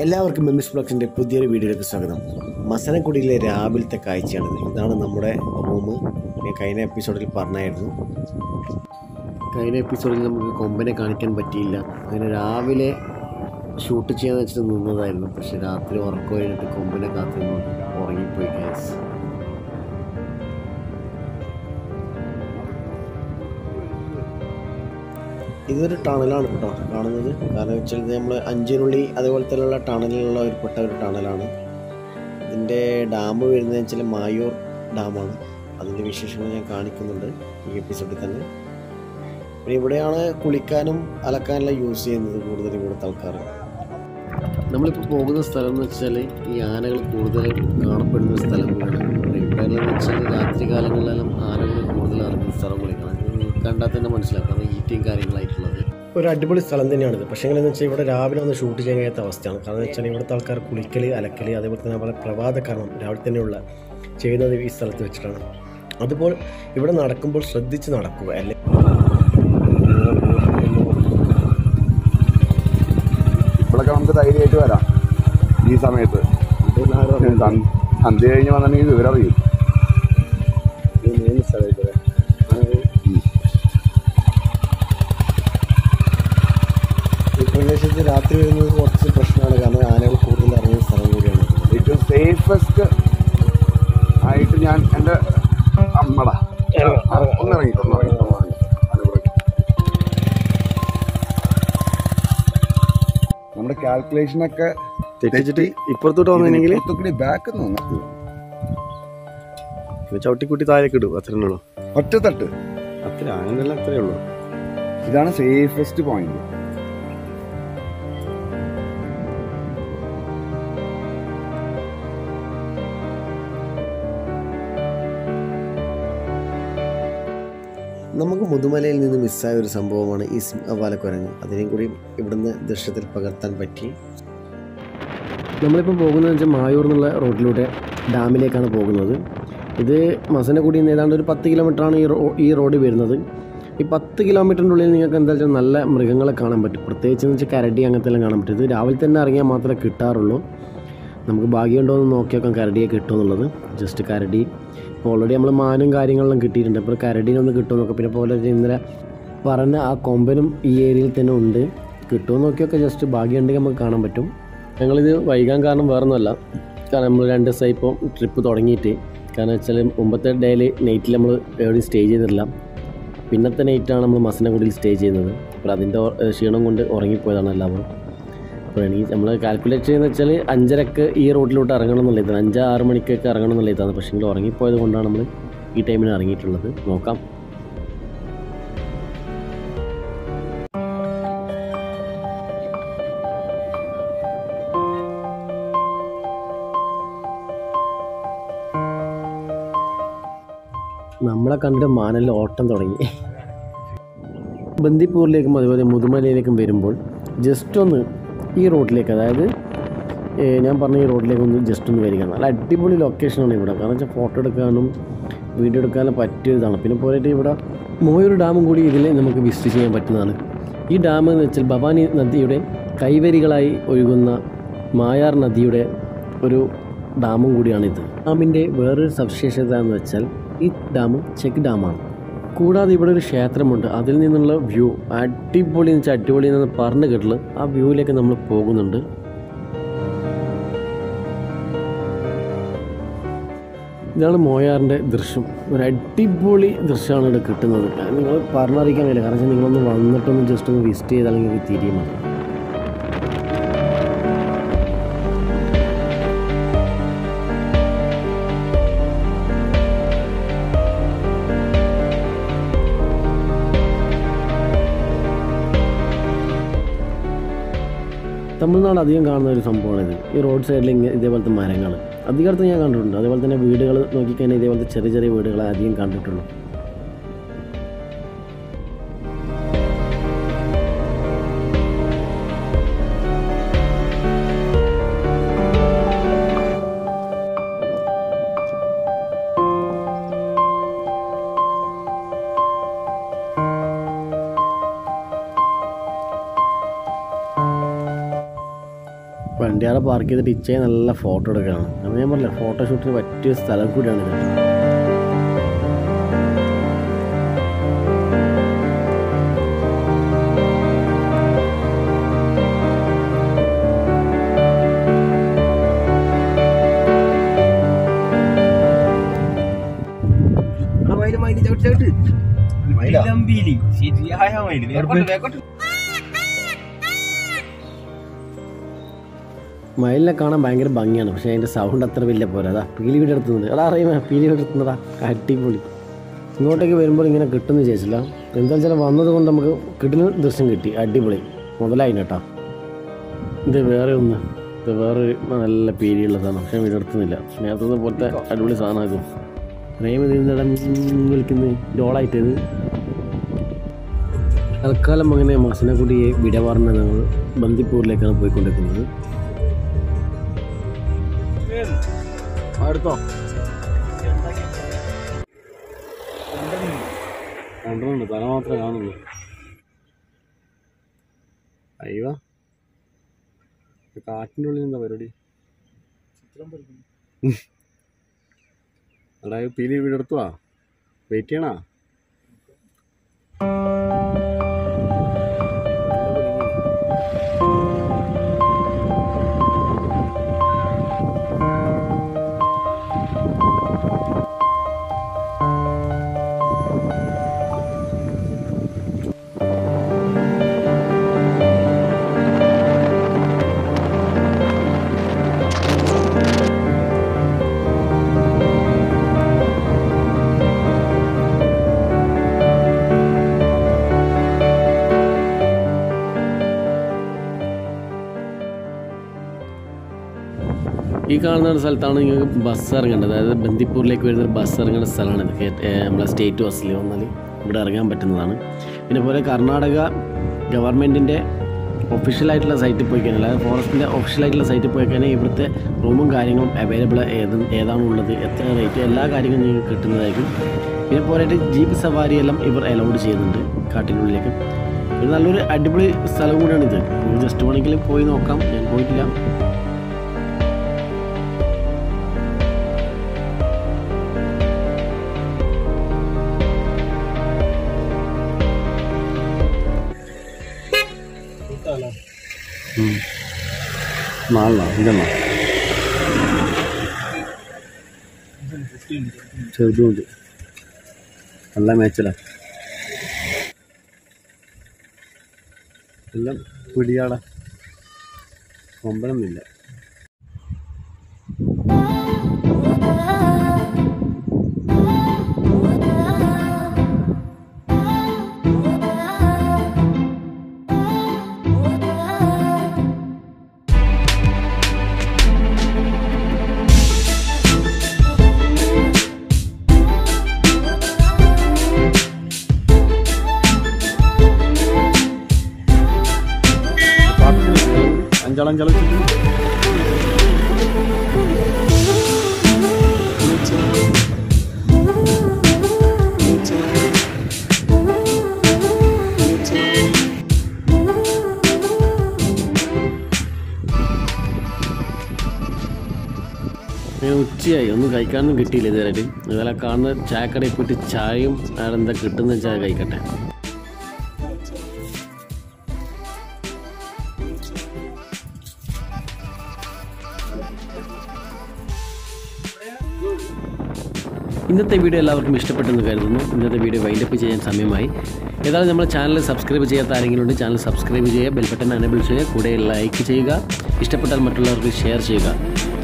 എല്ലാവർക്കും മെമ്മിസ് ബ്ലോഗ്സിൻ്റെ പുതിയൊരു വീഡിയോയിലേക്ക് സ്വാഗതം മസനക്കുടിയിലെ രാവിലത്തെ കാഴ്ചയാണിത് ഇതാണ് നമ്മുടെ റൂം ഞാൻ കഴിഞ്ഞ എപ്പിസോഡിൽ പറഞ്ഞായിരുന്നു കഴിഞ്ഞ എപ്പിസോഡിൽ നമുക്ക് കൊമ്പനെ കാണിക്കാൻ പറ്റിയില്ല അങ്ങനെ രാവിലെ ഷൂട്ട് ചെയ്യാന്ന് വെച്ചിട്ട് നിന്നതായിരുന്നു പക്ഷെ രാത്രി ഉറക്കം കഴിഞ്ഞിട്ട് കൊമ്പനെ കാത്തിരുന്നു ഉറങ്ങിപ്പോയി ഗ്യാസ് ഇതൊരു ടണലാണ് കേട്ടോ കാണുന്നത് കാരണം വെച്ചാൽ ഇത് നമ്മൾ അഞ്ചിനുള്ളി അതേപോലത്തെയുള്ള ടണലിലുള്ള ഒരു പെട്ട ഒരു ടണലാണ് ഇതിൻ്റെ ഡാം വരുന്നത് വെച്ചാൽ മായൂർ ഡാമാണ് അതിൻ്റെ വിശേഷങ്ങൾ ഞാൻ കാണിക്കുന്നുണ്ട് ഈ എപ്പിസോഡിൽ തന്നെ പിന്നെ ഇവിടെയാണ് കുളിക്കാനും അലക്കാനെല്ലാം യൂസ് ചെയ്യുന്നത് കൂടുതൽ ഇവിടുത്തെ ആൾക്കാർ നമ്മളിപ്പോൾ പോകുന്ന സ്ഥലം എന്ന് വെച്ചാൽ ഈ ആനകൾ കൂടുതൽ കാണപ്പെടുന്ന സ്ഥലം കൂടിയാണ് ഇവിടെയെന്ന് വെച്ചാൽ രാത്രി കാലങ്ങളിലെല്ലാം ആനകൾ കൂടുതൽ ഇറങ്ങുന്ന സ്ഥലം വിളിക്കണം കണ്ടാൽ തന്നെ മനസ്സിലാക്കാം ഈറ്റിയും കാര്യങ്ങളായിട്ടുള്ളത് ഒരു അടിപൊളി സ്ഥലം തന്നെയാണിത് പക്ഷേ എങ്ങനെയെന്ന് വെച്ചാൽ ഇവിടെ രാവിലെ ഒന്ന് ഷൂട്ട് ചെയ്യാൻ കഴിയാത്ത അവസ്ഥയാണ് കാരണം എന്ന് വെച്ചാൽ ഇവിടുത്തെ ആൾക്കാർ കുളിക്കൽ അലക്കൽ അതേപോലെ തന്നെ നമ്മുടെ പ്രഭാതകർമ്മം രാവിലെ തന്നെയുള്ള ചെയ്യുന്നത് ഈ സ്ഥലത്ത് വെച്ചിട്ടാണ് അതുപോലെ ഇവിടെ നടക്കുമ്പോൾ ശ്രദ്ധിച്ച് നടക്കുക അല്ലെ ഇപ്പോഴൊക്കെ നമുക്ക് ധൈര്യമായിട്ട് വരാം ഈ സമയത്ത് സന്- സന്ധ്യ കഴിഞ്ഞ് വന്നിട്ടുണ്ടെങ്കിൽ വിവരറിയും ഈ പ്രദേശത്ത് രാത്രി വരുന്നത് കുറച്ച് പ്രശ്നമാണ് കാരണം ആനകൾ കൂടുതൽ ഇറങ്ങുന്ന സ്ഥലം കൂടിയാണ് ഇത്. ഏറ്റവും സേഫസ്റ്റ് ആയിട്ട് ഞാൻ എൻ്റെ അമ്മടാ ഒന്ന് ഇറങ്ങി ഒന്ന് ഇറങ്ങി ഒന്ന് ഇറങ്ങി. അനുഭവിക്കും. നമ്മുടെ കാൽക്കുലേഷനൊക്കെ തെറ്റിച്ചിട്ട് ഇപ്പുറത്തോട്ട് വന്നിട്ടുണ്ടെങ്കിൽ ബാക്ക് നിന്ന് ചവിട്ടിക്കുട്ടി താഴേക്ക് ഇടും അത്രേ ഉള്ളൂ ഒറ്റ തട്ട് അത്ര അങ്ങനെയല്ല അത്രേ ഉള്ളൂ ഇതാണ് സേഫസ്റ്റ് പോയിന്റ് നമുക്ക് മുതുമലയിൽ നിന്ന് മിസ്സായ ഒരു സംഭവമാണ് ഈ സിംഹപാലക്കുരങ്ങ് അതിനെയും കൂടി ഇവിടുന്ന് ദൃശ്യത്തിൽ പകർത്താൻ പറ്റി നമ്മളിപ്പോൾ പോകുന്നത് വെച്ചാൽ മായൂർ എന്നുള്ള റോഡിലൂടെ ഡാമിലേക്കാണ് പോകുന്നത് ഇത് മസനക്കുടിയിൽ നിന്ന് ഏതാണ്ട് ഒരു പത്ത് കിലോമീറ്ററാണ് ഈ റോ ഈ റോഡ് വരുന്നത് ഈ പത്ത് കിലോമീറ്ററിൻ്റെ ഉള്ളിൽ നിങ്ങൾക്ക് എന്താ വെച്ചാൽ നല്ല മൃഗങ്ങളെ കാണാൻ പറ്റും പ്രത്യേകിച്ച് എന്ന് വെച്ചാൽ കരടി അങ്ങനത്തെ എല്ലാം കാണാൻ പറ്റും ഇത് രാവിലെ തന്നെ ഇറങ്ങിയാൽ മാത്രമേ കിട്ടാറുള്ളൂ നമുക്ക് ഭാഗ്യമുണ്ടോ എന്ന് നോക്കി നോക്കാം കരടിയെ കിട്ടുമെന്നുള്ളത് ജസ്റ്റ് കരടി ഇപ്പോൾ ഓൾറെഡി നമ്മൾ മാനും കാര്യങ്ങളെല്ലാം കിട്ടിയിട്ടുണ്ട് അപ്പോൾ കരടീനൊന്ന് കിട്ടുമോ നോക്കാം പിന്നെ പോലെ ഇന്നലെ പറഞ്ഞ ആ കൊമ്പനും ഈ ഏരിയയിൽ തന്നെ ഉണ്ട് കിട്ടുമോ നോക്കിയൊക്കെ ജസ്റ്റ് ഭാഗ്യമുണ്ടെങ്കിൽ നമുക്ക് കാണാൻ പറ്റും ഞങ്ങളിത് വൈകാൻ കാരണം വേറൊന്നുമല്ല കാരണം നമ്മൾ രണ്ട് ദിവസമായി ഇപ്പോൾ ട്രിപ്പ് തുടങ്ങിയിട്ട് കാരണം വെച്ചാൽ മുമ്പത്തെ ഡേയിൽ നൈറ്റിൽ നമ്മൾ എവിടെയും സ്റ്റേ ചെയ്തിട്ടില്ല പിന്നത്തെ നൈറ്റാണ് നമ്മൾ മസനഗുഡിയിൽ സ്റ്റേ ചെയ്യുന്നത് അപ്പോൾ അതിൻ്റെ ഓ- ക്ഷീണം കൊണ്ട് ഉറങ്ങിപ്പോയതാണ് എല്ലാവരും അപ്പോൾ എനിക്ക് നമ്മൾ കാൽക്കുലേറ്റ് ചെയ്യുന്നത് വെച്ചാൽ അഞ്ചരക്ക് ഈ റോഡിലോട്ട് ഇറങ്ങണം എന്നുള്ള ഇതാണ് അഞ്ച് ആറ് മണിക്കൊക്കെ ഇറങ്ങണം എന്നുള്ള ഇതാണ് പക്ഷേ എങ്കിൽ ഉറങ്ങിപ്പോയത് കൊണ്ടാണ് നമ്മൾ ഈ ടൈമിന് ഇറങ്ങിയിട്ടുള്ളത് നോക്കാം നമ്മളെ കണ്ടിട്ട് മാനലിൽ ഓട്ടം തുടങ്ങി ബന്ദിപ്പൂരിലേക്കും അതുപോലെ മുതുമലയിലേക്കും വരുമ്പോൾ ജസ്റ്റ് ഒന്ന് ഈ റോഡിലേക്ക് അതായത് ഏ, ഞാൻ പറഞ്ഞ ഈ റോഡിലേക്ക് ഒന്ന് ജസ്റ്റ് ഒന്ന് വരിക നല്ല അടിപൊളി ലൊക്കേഷനാണ് ഇവിടെ കാരണം വെച്ചാൽ ഫോട്ടോ എടുക്കാനും വീഡിയോ എടുക്കാനും പറ്റിയ ഇതാണ് പിന്നെ പോയിട്ട് ഇവിടെ മോയൊരു ഡാമും കൂടി ഇതിൽ നമുക്ക് വിസിറ്റ് ചെയ്യാൻ പറ്റുന്നതാണ് ഈ ഡാം എന്ന് വെച്ചാൽ ഭവാനി നദിയുടെ കൈവരികളായി ഒഴുകുന്ന മായാർ നദിയുടെ ഒരു ഡാമും കൂടിയാണിത് ഡാമിൻ്റെ വേറൊരു സവിശേഷത എന്ന് വെച്ചാൽ ഈ ഡാം ചെക്ക് ഡാമാണ് കൂടാതെ ഇവിടെ ഒരു ക്ഷേത്രമുണ്ട് അതിൽ നിന്നുള്ള വ്യൂ അടിപൊളി എന്ന് വെച്ചാൽ അടിപൊളി എന്ന് പറഞ്ഞു കേട്ടുള്ളത് ആ വ്യൂവിലേക്ക് നമ്മൾ പോകുന്നുണ്ട് ഇതാണ് മോയാറിൻ്റെ ദൃശ്യം ഒരു അടിപൊളി ദൃശ്യമാണ് ഇവിടെ കിട്ടുന്നത് നിങ്ങൾ പറഞ്ഞറിയിക്കാൻ കഴിയില്ല കാരണം വെച്ചാൽ നിങ്ങളൊന്ന് വന്നിട്ടൊന്ന് ജസ്റ്റ് ഒന്ന് വിസിറ്റ് ചെയ്താൽ നിങ്ങൾക്ക് തിരിയുമാണ് തമിഴ്നാട് അധികം കാണുന്ന ഒരു സംഭവമാണിത് ഈ റോഡ് സൈഡിൽ ഇങ്ങനെ ഇതേപോലത്തെ മരങ്ങൾ അധികത്ത് ഞാൻ കണ്ടിട്ടുണ്ട് അതേപോലെ തന്നെ വീടുകൾ നോക്കിക്കഴിഞ്ഞാൽ ഇതേപോലത്തെ ചെറിയ ചെറിയ വീടുകൾ അധികം കണ്ടിട്ടുള്ളൂ വണ്ടിയാറെ പാർക്ക് ചെയ്തിട്ട് ഇച്ചയെ നല്ല ഫോട്ടോ എടുക്കുകയാണ് അത് ഞാൻ പറഞ്ഞില്ല ഫോട്ടോഷൂട്ടിന് പറ്റിയ സ്ഥലം കൂടിയാണ് ഇത് മയിലമ്പീലി ശരിയായ മയില് വേഗോട്ട് വേഗോട്ട് മയിലിനെ കാണാൻ ഭയങ്കര ഭംഗിയാണ് പക്ഷേ അതിൻ്റെ സൗണ്ട് അത്ര വലിയ പോരാ അതാ പീലി വിടർത്തുന്നത് എടാ അറിയുമോ പീലി വിടർത്തുന്നതാ അടിപൊളി ഇങ്ങോട്ടേക്ക് വരുമ്പോൾ ഇങ്ങനെ കിട്ടുമെന്ന് വിചാരിച്ചില്ല എന്താ വെച്ചാൽ വന്നത് കൊണ്ട് നമുക്ക് കിട്ടുന്ന ദൃശ്യം കിട്ടി അടിപൊളി മുതലായി കേട്ടോ ഇത് വേറെ ഒന്ന് ഇത് വേറൊരു നല്ല പീലിയുള്ള സാധനം പക്ഷേ വിടർത്തുന്നില്ല നേരത്തെ പോലത്തെ അടിപൊളി സാധനം ഇത് പ്രേമ ഇതിനിടെ വിളിക്കുന്നത് ഡോളായിട്ട് ഇത് തൽക്കാലം അങ്ങനെ മസനക്കുടിയെ വിട പറഞ്ഞ് ഞങ്ങൾ ബന്ദിപ്പൂരിലേക്കാണ് പോയിക്കൊണ്ടിരിക്കുന്നത് അടുത്തോ രണ്ടെണ്ണുണ്ട് തല മാത്രമേ കാണുള്ളൂ അയ്യോ കാട്ടിൻ്റെ ഉള്ളിൽ എന്താ പരിപാടി എടാ ഇത് പീലി വീടെടുത്തുവാ വെയിറ്റ് ചെയ്യണാ ഈ കാണുന്ന ഒരു സ്ഥലത്താണ് നിങ്ങൾക്ക് ബസ് ഇറങ്ങേണ്ടത് അതായത് ബന്ദിപ്പൂരിലേക്ക് വരുന്ന ഒരു ബസ് ഇറങ്ങേണ്ട സ്ഥലമാണ് ഇത് കേ- ഏ, നമ്മളെ സ്റ്റേറ്റ് ബസ്സിൽ വന്നാൽ ഇവിടെ ഇറങ്ങാൻ പറ്റുന്നതാണ് പിന്നെ പോലെ കർണാടക ഗവൺമെൻറ്റിൻ്റെ ഒഫീഷ്യലായിട്ടുള്ള സൈറ്റിൽ പോയി കഴിഞ്ഞാൽ അതായത് ഫോറസ്റ്റിൻ്റെ ഒഫീഷ്യലായിട്ടുള്ള സൈറ്റിൽ പോയി കഴിഞ്ഞാൽ ഇവിടുത്തെ റൂമും കാര്യങ്ങളും അവൈലബിൾ ഏത് ഏതാണുള്ളത് എത്ര റേറ്റ് എല്ലാ കാര്യങ്ങളും നിങ്ങൾക്ക് കിട്ടുന്നതായിരിക്കും പിന്നെ പോരായിട്ട് ജീപ്പ് സവാരി എല്ലാം ഇവർ അലൗഡ് ചെയ്യുന്നുണ്ട് കാട്ടിനുള്ളിലേക്ക് ഒരു നല്ലൊരു അടിപൊളി സ്ഥലം കൂടിയാണിത് ജസ്റ്റ് വേണമെങ്കിൽ പോയി നോക്കാം ഞാൻ പോയിട്ടില്ല നാളെ ഇതെണ്ണോ ചെറുതുമുണ്ട് നല്ല മേച്ചല എല്ലാം പിടിയാട കൊമ്പനൊന്നുമില്ല അഞ്ചാളഞ്ചാള് ഞാൻ ഉച്ചയായി ഒന്നും കഴിക്കാനൊന്നും കിട്ടിയില്ല ഇതുവരെയായിട്ട് ഇതുപോലെ കാണുന്ന ചായക്കടയിൽ പോയിട്ട് ചായയും അവിടെ എന്താ കിട്ടുന്ന ചായ കഴിക്കട്ടെ ഇന്നത്തെ വീഡിയോ എല്ലാവർക്കും ഇഷ്ടപ്പെട്ടെന്ന് കരുതുന്നു ഇന്നത്തെ വീഡിയോ വൈൻഡപ്പ് ചെയ്യാൻ സമയമായി ഏതായാലും നമ്മുടെ ചാനൽ സബ്സ്ക്രൈബ് ചെയ്യാത്ത ആരെങ്കിലും ഉണ്ട് ചാനൽ സബ്സ്ക്രൈബ് ചെയ്യുക ബെൽ ബട്ടൺ അനേബിൾ ചെയ്യുക കൂടെ ലൈക്ക് ചെയ്യുക ഇഷ്ടപ്പെട്ടാൽ മറ്റുള്ളവർക്ക് ഷെയർ ചെയ്യുക